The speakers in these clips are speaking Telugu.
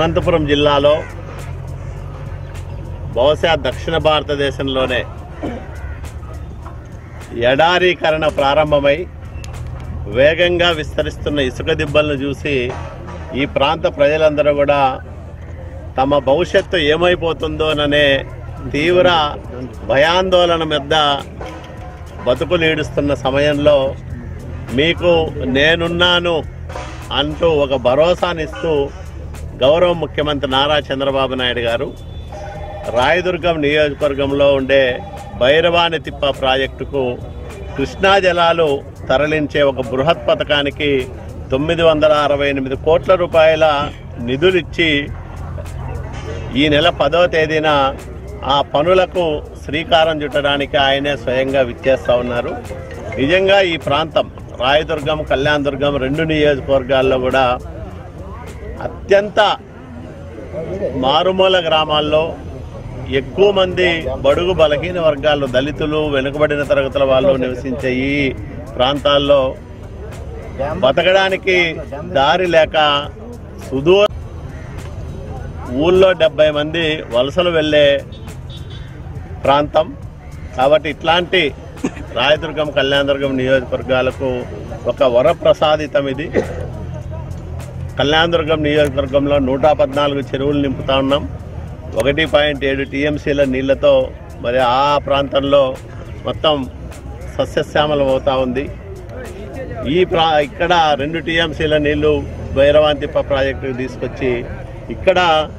అనంతపురం జిల్లాలో బహుశా దక్షిణ భారతదేశంలోనే ఎడారీకరణ ప్రారంభమై వేగంగా విస్తరిస్తున్న ఇసుక దిబ్బలను చూసి ఈ ప్రాంత ప్రజలందరూ కూడా తమ భవిష్యత్తు ఏమైపోతుందోననే తీవ్ర భయాందోళన మీద బతుకులు ఈడుస్తున్న సమయంలో మీకు నేనున్నాను అంటూ ఒక భరోసానిస్తూ గౌరవ ముఖ్యమంత్రి నారా చంద్రబాబు నాయుడు గారు రాయదుర్గం నియోజకవర్గంలో ఉండే భైరవాని తిప్ప ప్రాజెక్టుకు కృష్ణా జలాలు తరలించే ఒక బృహత్ పథకానికి తొమ్మిది వందల అరవై ఎనిమిది కోట్ల రూపాయల నిధులిచ్చి ఈ నెల పదో తేదీన ఆ పనులకు శ్రీకారం చుట్టడానికి ఆయనే స్వయంగా విచ్చేస్తా ఉన్నారు నిజంగా ఈ ప్రాంతం రాయదుర్గం కళ్యాణదుర్గం రెండు నియోజకవర్గాల్లో కూడా అత్యంత మారుమూల గ్రామాల్లో ఎక్కువ మంది బడుగు బలహీన వర్గాలు దళితులు వెనుకబడిన తరగతుల వాళ్ళు నివసించే ఈ ప్రాంతాల్లో బతకడానికి దారి లేక సుదూర ఊళ్ళో డెబ్బై మంది వలసలు వెళ్ళే ప్రాంతం కాబట్టి ఇట్లాంటి రాయదుర్గం కళ్యాణదుర్గం నియోజకవర్గాలకు ఒక వరప్రసాదితం ఇది కళ్యాణదుర్గం నియోజకవర్గంలో నూట పద్నాలుగు చెరువులు నింపుతా ఉన్నాం ఒకటి పాయింట్ ఏడు టీఎంసీల నీళ్లతో మరి ఆ ప్రాంతంలో మొత్తం సస్యశ్యామలం అవుతా ఉంది ఈ ప్రా ఇక్కడ రెండు టీఎంసీల నీళ్లు భైరవాంతిప్ప ప్రాజెక్టుకు తీసుకొచ్చి ఇక్కడ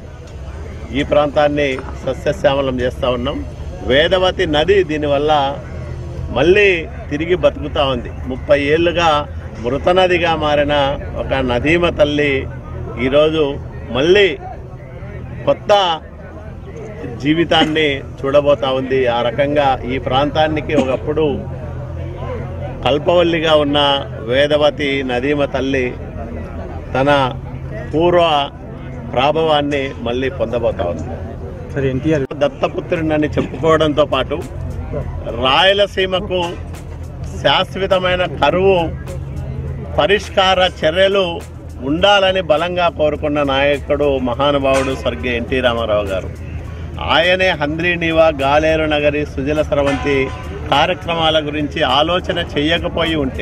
ఈ ప్రాంతాన్ని సస్యశ్యామలం చేస్తూ ఉన్నాం వేదవతి నది దీనివల్ల మళ్ళీ తిరిగి బతుకుతా ఉంది ముప్పై ఏళ్ళుగా మృత నదిగా మారిన ఒక నదీమ తల్లి ఈరోజు మళ్ళీ కొత్త జీవితాన్ని చూడబోతా ఉంది ఆ రకంగా ఈ ప్రాంతానికి ఒకప్పుడు కల్పవల్లిగా ఉన్న వేదవతి నదీమ తల్లి తన పూర్వ ప్రాభవాన్ని మళ్ళీ పొందబోతా ఉంది సరే ఎన్టీఆర్ దత్తపుత్రుడిని చెప్పుకోవడంతో పాటు రాయలసీమకు శాశ్వతమైన కరువు పరిష్కార చర్యలు ఉండాలని బలంగా కోరుకున్న నాయకుడు మహానుభావుడు స్వర్గీయ ఎన్టీ రామారావు గారు ఆయనే హంద్రీనివా గాలేరు నగరి సుజల స్రవంతి కార్యక్రమాల గురించి ఆలోచన చేయకపోయి ఉంటే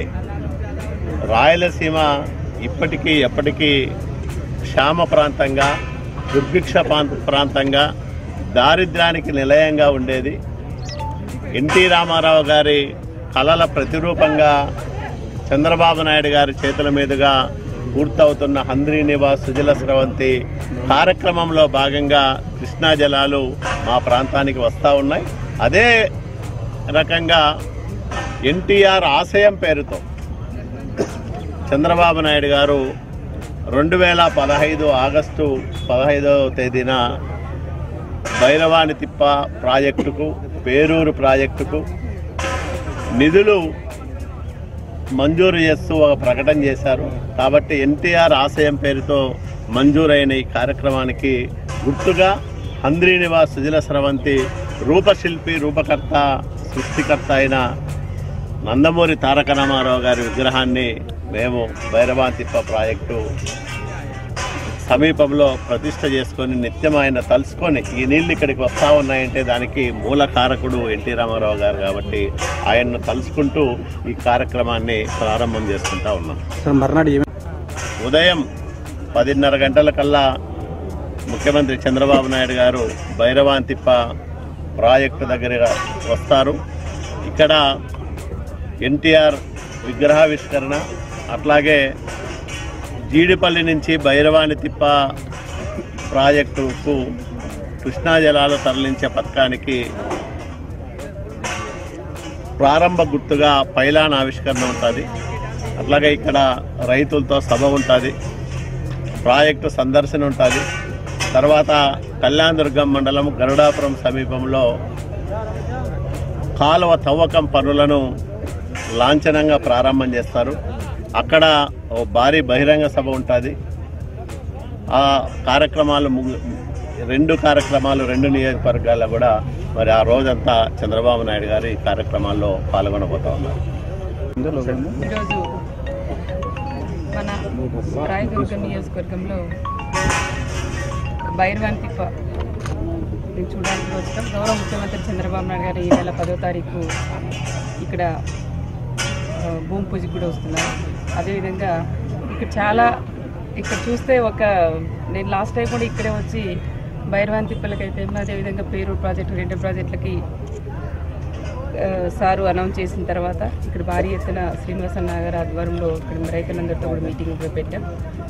రాయలసీమ ఇప్పటికీ ఎప్పటికీ క్షామ ప్రాంతంగా దుర్భిక్ష ప్రాంత ప్రాంతంగా దారిద్ర్యానికి నిలయంగా ఉండేది ఎన్టీ రామారావు గారి కళల ప్రతిరూపంగా చంద్రబాబు నాయుడు గారి చేతుల మీదుగా పూర్తవుతున్న హంద్రీ నివాస్ సుజల స్రవంతి కార్యక్రమంలో భాగంగా కృష్ణా జలాలు మా ప్రాంతానికి వస్తూ ఉన్నాయి అదే రకంగా ఎన్టీఆర్ ఆశయం పేరుతో చంద్రబాబు నాయుడు గారు రెండు వేల పదహైదు ఆగస్టు పదహైదవ తేదీన భైరవాని తిప్ప ప్రాజెక్టుకు పేరూరు ప్రాజెక్టుకు నిధులు మంజూరు చేస్తూ ఒక ప్రకటన చేశారు కాబట్టి ఎన్టీఆర్ ఆశయం పేరుతో మంజూరైన ఈ కార్యక్రమానికి గుర్తుగా హంద్రీనివాస్ సుజల స్రవంతి రూపశిల్పి రూపకర్త సృష్టికర్త అయిన నందమూరి తారక రామారావు గారి విగ్రహాన్ని మేము భైరవాంతిప్ప ప్రాజెక్టు సమీపంలో ప్రతిష్ట చేసుకొని నిత్యం ఆయన తలుసుకొని ఈ నీళ్ళు ఇక్కడికి వస్తూ ఉన్నాయంటే దానికి మూల కారకుడు ఎన్టీ రామారావు గారు కాబట్టి ఆయన్ను తలుసుకుంటూ ఈ కార్యక్రమాన్ని ప్రారంభం చేసుకుంటా ఉన్నాం సార్ మర్నాడు ఏమి ఉదయం పదిన్నర గంటల కల్లా ముఖ్యమంత్రి చంద్రబాబు నాయుడు గారు భైరవాంతిప్ప ప్రాజెక్టు దగ్గర వస్తారు ఇక్కడ ఎన్టీఆర్ విగ్రహావిష్కరణ అట్లాగే జీడిపల్లి నుంచి భైరవాని తిప్ప ప్రాజెక్టుకు కృష్ణా జలాలు తరలించే పథకానికి ప్రారంభ గుర్తుగా పైలాన్ ఆవిష్కరణ ఉంటుంది అట్లాగే ఇక్కడ రైతులతో సభ ఉంటుంది ప్రాజెక్టు సందర్శన ఉంటుంది తర్వాత కళ్యాణదుర్గం మండలం గరుడాపురం సమీపంలో కాలువ తవ్వకం పనులను లాంఛనంగా ప్రారంభం చేస్తారు అక్కడ ఓ భారీ బహిరంగ సభ ఉంటుంది ఆ కార్యక్రమాలు ముగి రెండు కార్యక్రమాలు రెండు నియోజకవర్గాల్లో కూడా మరి ఆ రోజంతా చంద్రబాబు నాయుడు గారు ఈ కార్యక్రమాల్లో పాల్గొనబోతా ఉన్నారు ఈరోజు మన రాయదుర్గ నియోజకవర్గంలో బైర్వాంతిప్ప నేను చూడడానికి వచ్చాం గౌరవ ముఖ్యమంత్రి చంద్రబాబు నాయుడు గారు ఈ నెల పదో తారీఖు ఇక్కడ ఆ, భూమి పూజకి కూడా వస్తున్నారు అదేవిధంగా ఇక్కడ చాలా ఇక్కడ చూస్తే ఒక నేను లాస్ట్ టైం కూడా ఇక్కడే వచ్చి బైర్వాన్ తిప్పలకైతే అదేవిధంగా పేరూరు ప్రాజెక్టు రెండు ప్రాజెక్టులకి ఆ, సారు అనౌన్స్ చేసిన తర్వాత ఇక్కడ భారీ ఎత్తున శ్రీనివాసన్న గారి ఆధ్వర్యంలో ఇక్కడ రైతులందరితో కూడా మీటింగ్ కూడా పెట్టాం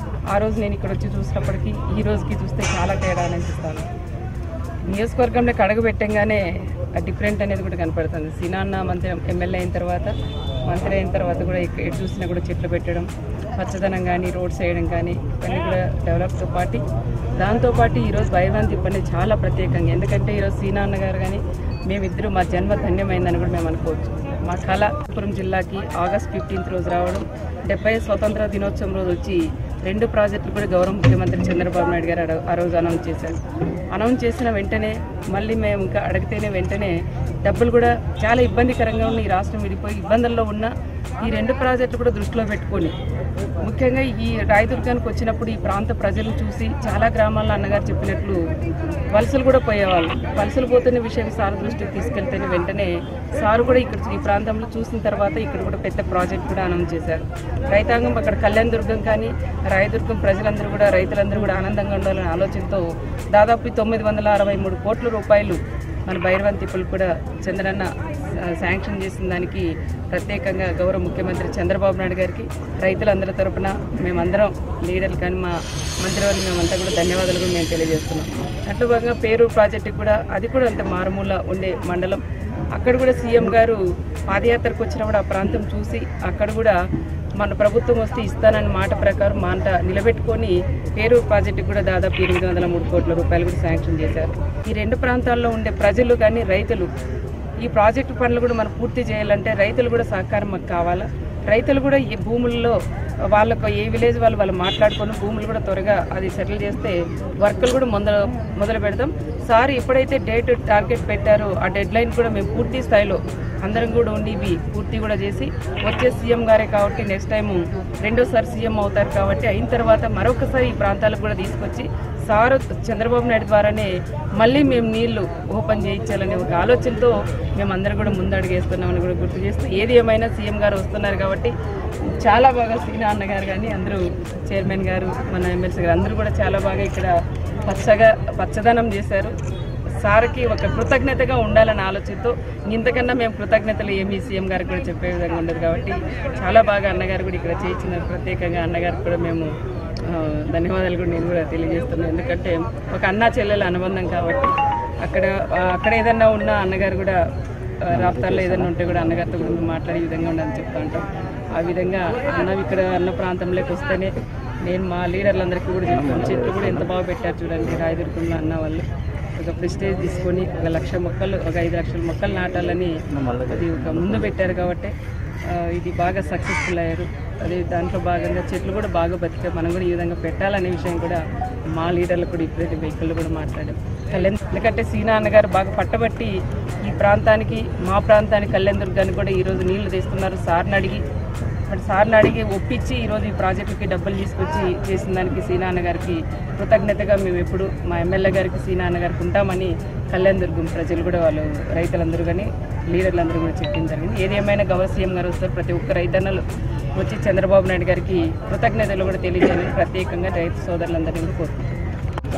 ఆ రోజు నేను ఇక్కడ వచ్చి చూసినప్పటికీ ఈ రోజుకి చూస్తే చాలా తేడా అనిపిస్తాను నియోజకవర్గంలో కడగ పెట్టంగానే ఆ డిఫరెంట్ అనేది కూడా కనపడుతుంది సినాన్న మంత్రి ఎమ్మెల్యే అయిన తర్వాత మంత్రి అయిన తర్వాత కూడా ఇక్కడ ఎటు చూసినా కూడా చెట్లు పెట్టడం పచ్చదనం కానీ రోడ్స్ వేయడం కానీ ఇవన్నీ కూడా డెవలప్తో పాటు దాంతోపాటు ఈరోజు భైవాన్ తిప్పని చాలా ప్రత్యేకంగా ఎందుకంటే ఈరోజు సీనాన్న గారు కానీ మేమిద్దరు మా జన్మ ధన్యమైందని కూడా మేము అనుకోవచ్చు మా కళ అనంతపురం జిల్లాకి ఆగస్ట్ ఫిఫ్టీన్త్ రోజు రావడం డెబ్బై స్వతంత్ర దినోత్సవం రోజు వచ్చి రెండు ప్రాజెక్టులు కూడా గౌరవ ముఖ్యమంత్రి చంద్రబాబు నాయుడు గారు ఆ రోజు అనౌన్స్ చేశారు అనౌన్స్ చేసిన వెంటనే మళ్ళీ మేము ఇంకా అడిగితేనే వెంటనే డబ్బులు కూడా చాలా ఇబ్బందికరంగా ఉన్న ఈ రాష్ట్రం విడిపోయి ఇబ్బందుల్లో ఉన్న ఈ రెండు ప్రాజెక్టులు కూడా దృష్టిలో పెట్టుకొని ముఖ్యంగా ఈ రాయదుర్గానికి వచ్చినప్పుడు ఈ ప్రాంత ప్రజలు చూసి చాలా గ్రామాల్లో అన్నగారు చెప్పినట్లు వలసలు కూడా పోయేవాళ్ళు వలసలు పోతున్న విషయం సార్ దృష్టికి తీసుకెళ్తేనే వెంటనే సార్ కూడా ఇక్కడ ఈ ప్రాంతంలో చూసిన తర్వాత ఇక్కడ కూడా పెద్ద ప్రాజెక్ట్ కూడా అనౌన్స్ చేశారు రైతాంగం అక్కడ కళ్యాణ దుర్గం కానీ రాయదుర్గం ప్రజలందరూ కూడా రైతులందరూ కూడా ఆనందంగా ఉండాలనే ఆలోచనతో దాదాపు తొమ్మిది వందల అరవై మూడు కోట్ల రూపాయలు మన భైరవన్ తిప్పులు కూడా చంద్రన్న ఆ, శాంక్షన్ చేసిన దానికి ప్రత్యేకంగా గౌరవ ముఖ్యమంత్రి చంద్రబాబు నాయుడు గారికి రైతులందరి తరపున మేమందరం లీడర్లు కానీ మా మంత్రివర్గం మేమంతా కూడా ధన్యవాదాలు కూడా మేము తెలియజేస్తున్నాం అట్లు భాగంగా పేరు ప్రాజెక్టు కూడా అది కూడా అంత మారుమూల ఉండే మండలం అక్కడ కూడా సీఎం గారు పాదయాత్రకు వచ్చినప్పుడు ఆ ప్రాంతం చూసి అక్కడ కూడా మన ప్రభుత్వం వస్తే ఇస్తానని మాట ప్రకారం మాట నిలబెట్టుకొని పేరు ప్రాజెక్టు కూడా దాదాపు ఎనిమిది వందల మూడు కోట్ల రూపాయలు కూడా శాంక్షన్ చేశారు ఈ రెండు ప్రాంతాల్లో ఉండే ప్రజలు కానీ రైతులు ఈ ప్రాజెక్టు పనులు కూడా మనం పూర్తి చేయాలంటే రైతులు కూడా సహకారం మాకు కావాలా రైతులు కూడా ఈ భూముల్లో వాళ్ళకు ఏ విలేజ్ వాళ్ళు వాళ్ళు మాట్లాడుకొని భూములు కూడా త్వరగా అది సెటిల్ చేస్తే వర్కులు కూడా మొదలు మొదలు పెడతాం సార్ ఎప్పుడైతే డేట్ టార్గెట్ పెట్టారో ఆ డెడ్ లైన్ కూడా మేము పూర్తి స్థాయిలో అందరం కూడా ఉండి ఇవి పూర్తి కూడా చేసి వచ్చే సీఎం గారే కాబట్టి నెక్స్ట్ టైం రెండోసారి సీఎం అవుతారు కాబట్టి అయిన తర్వాత మరొకసారి ఈ ప్రాంతాలకు కూడా తీసుకొచ్చి సార్ చంద్రబాబు నాయుడు ద్వారానే మళ్ళీ మేము నీళ్లు ఓపెన్ చేయించాలనే ఒక ఆలోచనతో మేమందరం కూడా ముందడుగేస్తున్నామని కూడా గుర్తు చేస్తూ ఏది ఏమైనా సీఎం గారు వస్తున్నారు కాబట్టి చాలా బాగా శ్రీనా అన్న గారు కానీ అందరూ చైర్మన్ గారు మన ఎమ్మెల్సీ గారు అందరూ కూడా చాలా బాగా ఇక్కడ పచ్చగా పచ్చదనం చేశారు సార్కి ఒక కృతజ్ఞతగా ఉండాలన్న ఆలోచనతో ఇంతకన్నా మేము కృతజ్ఞతలు ఏమి సీఎం గారికి కూడా చెప్పే విధంగా ఉండదు కాబట్టి చాలా బాగా అన్నగారు కూడా ఇక్కడ చేయించినారు ప్రత్యేకంగా అన్నగారికి కూడా మేము ఆ, ధన్యవాదాలు కూడా నేను కూడా తెలియజేస్తున్నాను ఎందుకంటే ఒక అన్న చెల్లెల అనుబంధం కాబట్టి అక్కడ ఆ, అక్కడ ఏదన్నా ఉన్నా అన్నగారు కూడా ఆ, రాప్తాల్లో ఏదైనా ఉంటే కూడా అన్నగారితో కూడా మేము మాట్లాడే విధంగా ఉండాలని చెప్తా ఉంటాం ఆ విధంగా అన్న ఇక్కడ అన్న ప్రాంతంలోకి వస్తేనే నేను మా లీడర్లందరికీ కూడా చెప్తాను చెట్లు కూడా ఎంత బాగా పెట్టారు చూడండి రాయదుర్గంలో అన్న వాళ్ళు ఒక ప్రెస్టేజ్ తీసుకొని ఒక లక్ష మొక్కలు ఒక ఐదు లక్షల మొక్కలు నాటాలని అది ఒక ముందు పెట్టారు కాబట్టి ఆ, ఇది బాగా సక్సెస్ఫుల్ అయ్యారు అదే దాంట్లో భాగంగా చెట్లు కూడా బాగా బతికాయి మనం కూడా ఈ విధంగా పెట్టాలనే విషయం కూడా మా లీడర్లు కూడా ఇప్పుడైతే వెహికల్ కూడా మాట్లాడాం కళ్యాణ్ ఎందుకంటే సీనా అన్నగారు బాగా పట్టబట్టి ఈ ప్రాంతానికి మా ప్రాంతానికి కళ్యాణ్ దుర్గానికి కూడా ఈరోజు నీళ్లు తెస్తున్నారు సార్ని అడిగి మరి సార్ని అడిగి ఒప్పించి ఈరోజు ఈ ప్రాజెక్టుకి డబ్బులు తీసుకొచ్చి చేసిన దానికి సీనాన్న గారికి కృతజ్ఞతగా మేము ఎప్పుడు మా ఎమ్మెల్యే గారికి సీనాన్న గారికి ఉంటామని కళ్యాణ్ దుర్గం ప్రజలు కూడా వాళ్ళు రైతులందరూ కానీ లీడర్లందరూ కూడా చెప్పడం జరిగింది ఏది ఏమైనా గౌరవ సీఎం గారు వస్తారు ప్రతి ఒక్క రైతన్నలు వచ్చి చంద్రబాబు నాయుడు గారికి కృతజ్ఞతలు కూడా తెలియజేయాలని ప్రత్యేకంగా రైతు సోదరులందరినీ కూడా కోరుకుంటున్నాను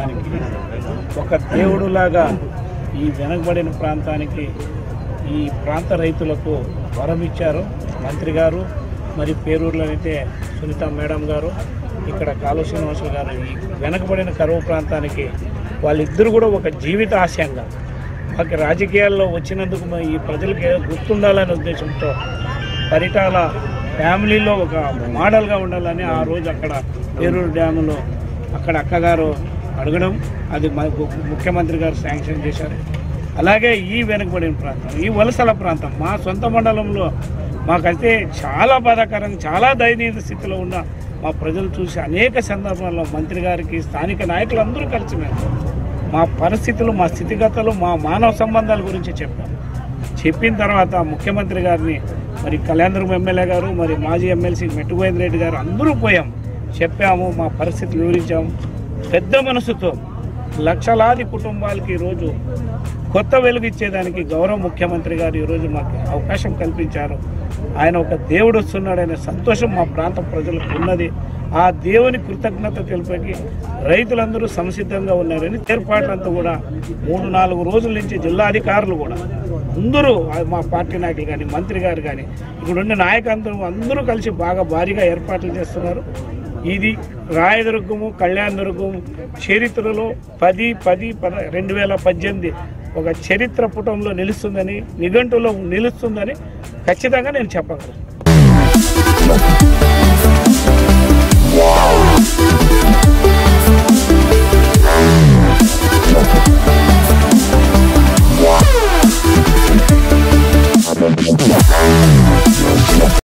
దానికి ఒక దేవుడులాగా ఈ వెనకబడిన ప్రాంతానికి ఈ ప్రాంత రైతులకు వరం ఇచ్చారు మంత్రి గారు మరి పేరూరులో అయితే సునీత మేడం గారు ఇక్కడ కాలువ శ్రీనివాసులు గారు ఈ వెనకబడిన కరువు ప్రాంతానికి వాళ్ళిద్దరు కూడా ఒక జీవిత ఆశయంగా మాకు రాజకీయాల్లో వచ్చినందుకు మా ఈ ప్రజలకు ఏదో గుర్తుండాలనే ఉద్దేశంతో పరిటాల ఫ్యామిలీలో ఒక మోడల్గా ఉండాలని ఆ రోజు అక్కడ పేరూరు డ్యాములో అక్కడ అక్కగారు అడగడం అది మనకు ముఖ్యమంత్రి గారు శాంక్షన్ చేశారు అలాగే ఈ వెనుకబడిన ప్రాంతం ఈ వలసల ప్రాంతం మా సొంత మండలంలో మాకైతే చాలా బాధాకరంగా చాలా దయనీయ స్థితిలో ఉన్న మా ప్రజలు చూసి అనేక సందర్భాల్లో మంత్రి గారికి స్థానిక నాయకులు అందరూ కలిసి మేము మా పరిస్థితులు మా స్థితిగతులు మా మానవ సంబంధాల గురించి చెప్పాం చెప్పిన తర్వాత ముఖ్యమంత్రి గారిని మరి కళ్యాణదుర్గం ఎమ్మెల్యే గారు మరి మాజీ ఎమ్మెల్సీ మెట్టుగోవింద్ రెడ్డి గారు అందరూ పోయాం చెప్పాము మా పరిస్థితులు వివరించాము పెద్ద మనసుతో లక్షలాది కుటుంబాలకి ఈరోజు కొత్త వెలుగు ఇచ్చేదానికి గౌరవ ముఖ్యమంత్రి గారు ఈరోజు మాకు అవకాశం కల్పించారు ఆయన ఒక దేవుడు వస్తున్నాడనే సంతోషం మా ప్రాంత ప్రజలకు ఉన్నది ఆ దేవుని కృతజ్ఞత తెలిపకి రైతులందరూ సంసిద్ధంగా ఉన్నారని ఏర్పాట్లంతా కూడా మూడు నాలుగు రోజుల నుంచి జిల్లా అధికారులు కూడా అందరూ మా పార్టీ నాయకులు కానీ మంత్రి గారు కానీ ఇక్కడున్న నాయకందరూ అందరూ కలిసి బాగా భారీగా ఏర్పాట్లు చేస్తున్నారు ఇది రాయదుర్గము కళ్యాణదుర్గము చరిత్రలో పది పది పద రెండు వేల పద్దెనిమిది ఒక చరిత్ర పుటంలో నిలుస్తుందని నిఘంటులో నిలుస్తుందని ఖచ్చితంగా నేను చెప్పగలను